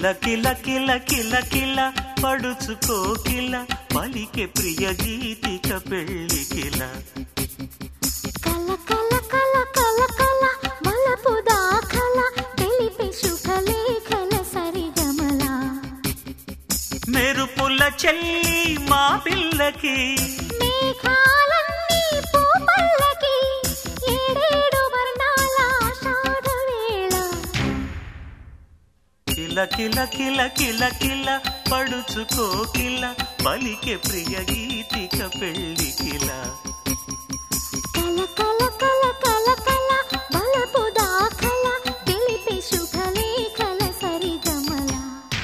కిల కిల కిల కిల కిల పడుచుకోకిల పలికే ప్రియ గీతిక పెళ్లి కిల కల కల కల కల కల మలపు దాఖల తెలిపి శుభలేఖల సరిగమల మెరుపుల చెల్లి మా పిల్లకి మేఘాలన్నీ పూపల్లకి ఏడేడు వర్ణాల ఆషాఢ వేళ కిల కిల కిల కిల కిల పడుచుకోకిల పలికే ప్రియ గీతిక పెళ్లి కిల కల కల కల కల కల మలపు దాఖల తెలిపి శుభలేఖల సరిగమల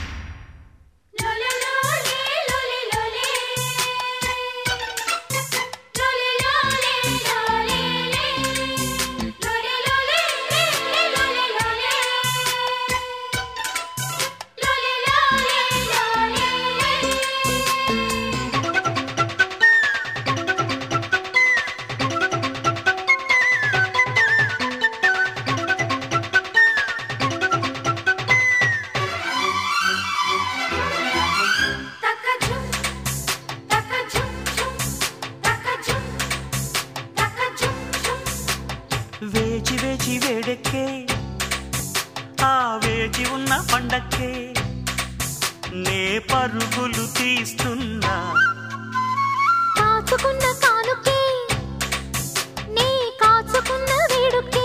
వేచి వేచి వేడెక్కే ఆ వేచి ఉన్న పండక్కే నే పరుగులు తీస్తున్నా కాచుకున్న కానుకే నీ కాచుకున్న వేడుకే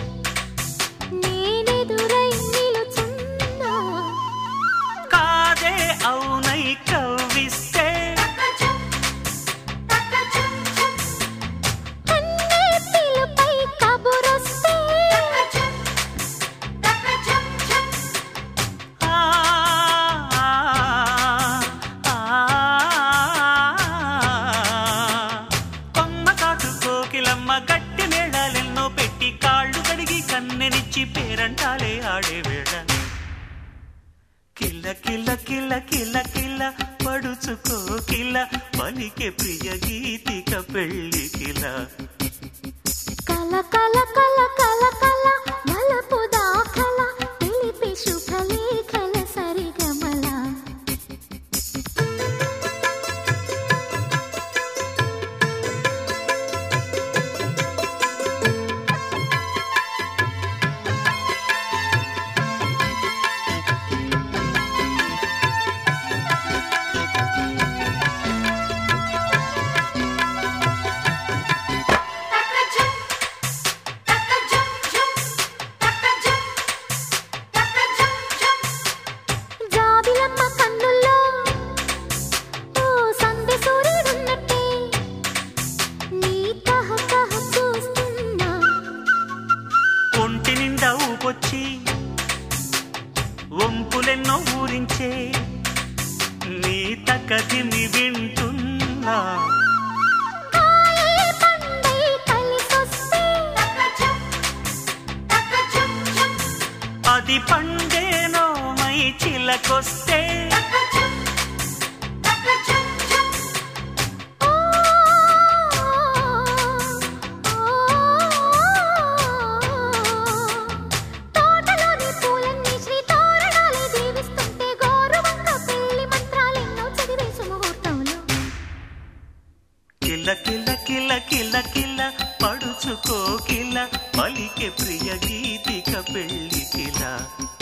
నేనెదురై నిలుచున్నా కాదే అవునై కవ్విస్తే కన్నే పిలుపై కబురొస్తే ఆ, ఆ, కొమ్మ కాటు కోకిలమ్మ గట్టి మేళాలెన్నో పెట్టి కాళ్ళు కడిగి కన్నెనిచ్చి పేరంటాలే ఆడే వేళ కిల్ల కిల్ల కిల్ల కిల్ల కిల్ల పడుచుకో కిల్ల పలికే ప్రియ గీతిక పెళ్లి కిల కల కల కల కల కల మలపు దాఖల తెలిపి శుభలేఖల సరిగమల జాబిలమ్మ కన్నుల్లో ఓ సందె సూర్యుడున్నట్టే నీ కహ కహ చూస్తున్నా ఒంటి నిండా ఊపొచ్చి వంపులెన్నో ఊరించే నీ తకదిమి వింటున్నా కాయే పండై కలిసొస్తే అది పండేనో మై చిలకొస్తే ఓ తోటలోని పూలన్నీ శ్రీ తోరణాలే దీవిస్తుంటే గోరువంక పెళ్లి మంత్రాలెన్నో చదివేసు ముహూర్తంలో కిల కిల కిల కిల కిల పడుచుకో కిల పలికే ప్రియ గీతిక పెళ్లి కిల